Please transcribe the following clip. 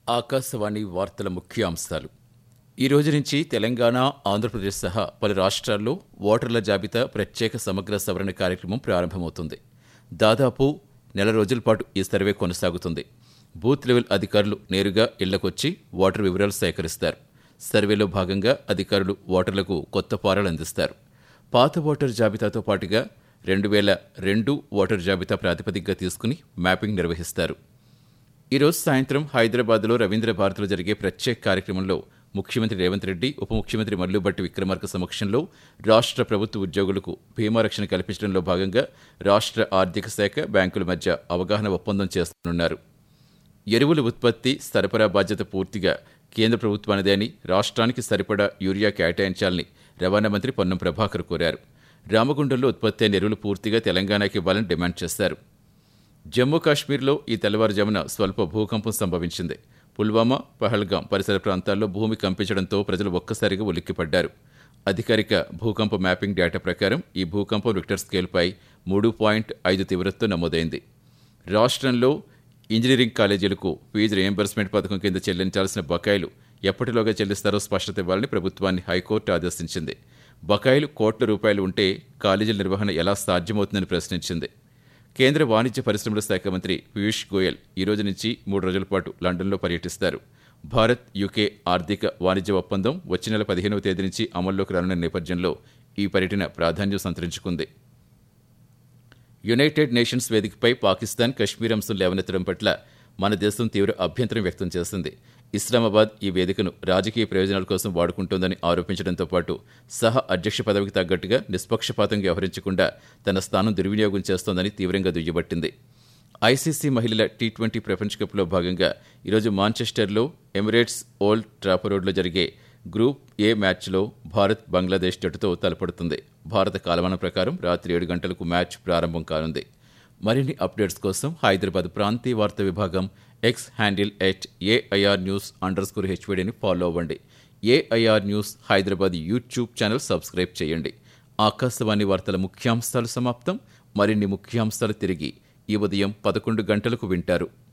ఆకాశవాణి వార్తల ముఖ్యాంశాలు ఈ రోజు నుంచి తెలంగాణ ఆంధ్రప్రదేశ్ సహా పలు రాష్ట్రాల్లో ఓటర్ల జాబితా ప్రత్యేక సమగ్ర సవరణ కార్యక్రమం ప్రారంభమవుతుంది దాదాపు నెల రోజుల పాటు ఈ సర్వే కొనసాగుతుంది బూత్ లెవెల్ అధికారులు నేరుగా ఇళ్లకొచ్చి ఓటర్ వివరాలు సేకరిస్తారు సర్వేలో భాగంగా అధికారులు ఓటర్లకు కొత్త ఫారాలు అందిస్తారు పాత ఓటర్ జాబితాతో పాటుగా రెండు వేల రెండు ఓటర్ జాబితా ప్రాతిపదికగా తీసుకుని మ్యాపింగ్ నిర్వహిస్తారు ఈరోజు సాయంత్రం హైదరాబాద్లో రవీంద్ర భారతిలో జరిగే ప్రత్యేక కార్యక్రమంలో ముఖ్యమంత్రి రేవంత్ రెడ్డి ఉప ముఖ్యమంత్రి మల్లుబట్టి విక్రమార్క సమక్షంలో రాష్ట్ర ప్రభుత్వ ఉద్యోగులకు బీమా రక్షణ కల్పించడంలో భాగంగా రాష్ట్ర ఆర్థిక శాఖ బ్యాంకుల మధ్య అవగాహన ఒప్పందం చేస్తున్నారు ఎరువుల ఉత్పత్తి సరఫరా బాధ్యత పూర్తిగా కేంద్ర ప్రభుత్వానిదే అని రాష్ట్రానికి సరిపడా యూరియా కేటాయించాలని రవాణా మంత్రి పొన్నం ప్రభాకర్ కోరారు రామగుండంలో ఉత్పత్తి అయిన ఎరువులు పూర్తిగా తెలంగాణకి ఇవ్వాలని డిమాండ్ చేశారు జమ్మూ కాశ్మీర్లో ఈ తెల్లవారుజామున స్వల్ప భూకంపం సంభవించింది పుల్వామా పహల్గాం పరిసర ప్రాంతాల్లో భూమి కంపించడంతో ప్రజలు ఒక్కసారిగా ఉలిక్కిపడ్డారు అధికారిక భూకంప మ్యాపింగ్ డేటా ప్రకారం ఈ భూకంపం రిక్టర్ స్కేల్పై మూడు పాయింట్ ఐదు తీవ్రతతో నమోదైంది రాష్ట్రంలో ఇంజనీరింగ్ కాలేజీలకు ఫీజు రియంబర్స్మెంట్ పథకం కింద చెల్లించాల్సిన బకాయిలు ఎప్పటిలోగా చెల్లిస్తారో స్పష్టత ఇవ్వాలని ప్రభుత్వాన్ని హైకోర్టు ఆదేశించింది బకాయిలు కోట్ల రూపాయలు ఉంటే కాలేజీల నిర్వహణ ఎలా సాధ్యమవుతుందని ప్రశ్నించింది కేంద్ర వాణిజ్య పరిశ్రమల శాఖ మంత్రి పీయూష్ గోయల్ ఈ రోజు నుంచి మూడు రోజుల పాటు లండన్లో పర్యటిస్తారు భారత్ యూకే ఆర్థిక వాణిజ్య ఒప్పందం వచ్చే నెల పదిహేనవ తేదీ నుంచి అమల్లోకి రానున్న నేపథ్యంలో ఈ పర్యటన ప్రాధాన్యం సంతరించుకుంది యునైటెడ్ నేషన్స్ వేదికపై పాకిస్తాన్ కశ్మీర్ అంశం లేవనెత్తడం పట్ల మన దేశం తీవ్ర అభ్యంతరం వ్యక్తం చేసింది ఇస్లామాబాద్ ఈ వేదికను రాజకీయ ప్రయోజనాల కోసం వాడుకుంటోందని ఆరోపించడంతో పాటు సహ అధ్యక్ష పదవికి తగ్గట్టుగా నిష్పక్షపాతంగా వ్యవహరించకుండా తన స్థానం దుర్వినియోగం చేస్తోందని తీవ్రంగా దుయ్యబట్టింది ఐసీసీ మహిళల టీ ట్వంటీ ప్రపంచ కప్లో భాగంగా ఈరోజు మాంచెస్టర్లో ఎమిరేట్స్ ఓల్డ్ ట్రాపరోడ్లో జరిగే గ్రూప్ ఏ మ్యాచ్లో భారత్ బంగ్లాదేశ్ జట్టుతో తలపడుతుంది భారత కాలమానం ప్రకారం రాత్రి ఏడు గంటలకు మ్యాచ్ ప్రారంభం కానుంది మరిన్ని అప్డేట్స్ కోసం హైదరాబాద్ ప్రాంతీయ వార్తా విభాగం X handle at AIR news underscore హెచ్వీడీని ఫాలో అవ్వండి AIR news Hyderabad YouTube channel subscribe చేయండి ఆకాశవాణి వార్తల ముఖ్యాంశాలు సమాప్తం మరిన్ని ముఖ్యాంశాలు తిరిగి ఈ ఉదయం పదకొండు గంటలకు వింటారు